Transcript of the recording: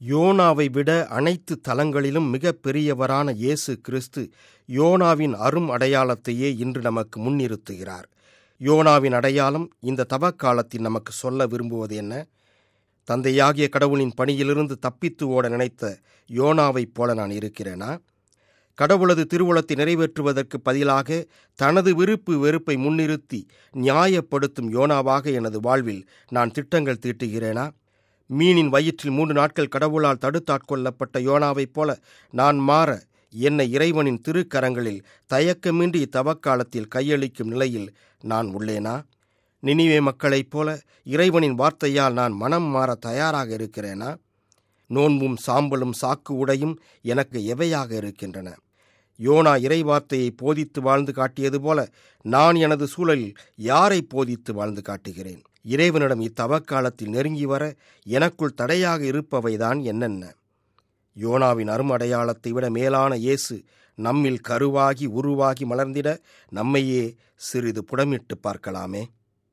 யோனாவை விட அனைத்து தலங்களிலும் மிக பெரியவரான இயேசு கிறிஸ்து யோனாவின் அரும் அடையாளத்தையே இன்று நமக்கு முன்னிறுத்துகிறார் யோனாவின் அடையாளம் இந்த தவக்காலத்தில் நமக்கு சொல்ல விரும்புவது என்ன தந்தையாகிய கடவுளின் பணியிலிருந்து தப்பித்து ஓட நினைத்த யோனாவைப் போல நான் இருக்கிறேனா கடவுளது திருவுளத்தை நிறைவேற்றுவதற்கு பதிலாக தனது விருப்பு வெறுப்பை முன்னிறுத்தி நியாயப்படுத்தும் யோனாவாக எனது வாழ்வில் நான் திட்டங்கள் தீட்டுகிறேனா மீனின் வயிற்றில் மூன்று நாட்கள் கடவுளால் தடுத்தாட்கொள்ளப்பட்ட யோனாவைப் போல நான் மாற என்னை இறைவனின் திருக்கரங்களில் தயக்கமின்றி இத்தவக்காலத்தில் கையளிக்கும் நிலையில் நான் உள்ளேனா நினிவே மக்களைப் போல இறைவனின் வார்த்தையால் நான் மனம் மாற தயாராக இருக்கிறேனா நோன்பும் சாம்பலும் சாக்கு உடையும் எனக்கு எவையாக இருக்கின்றன யோனா இறைவார்த்தையை போதித்து வாழ்ந்து காட்டியது போல நான் எனது சூழலில் யாரை போதித்து வாழ்ந்து காட்டுகிறேன் இறைவனிடம் இத்தவக்காலத்தில் நெருங்கி வர எனக்குள் தடையாக இருப்பவைதான் என்னென்ன யோனாவின் அருமடையாளத்தை விட மேலான இயேசு நம்மில் கருவாகி உருவாகி மலர்ந்திட நம்மையே சிறிது புடமிட்டு பார்க்கலாமே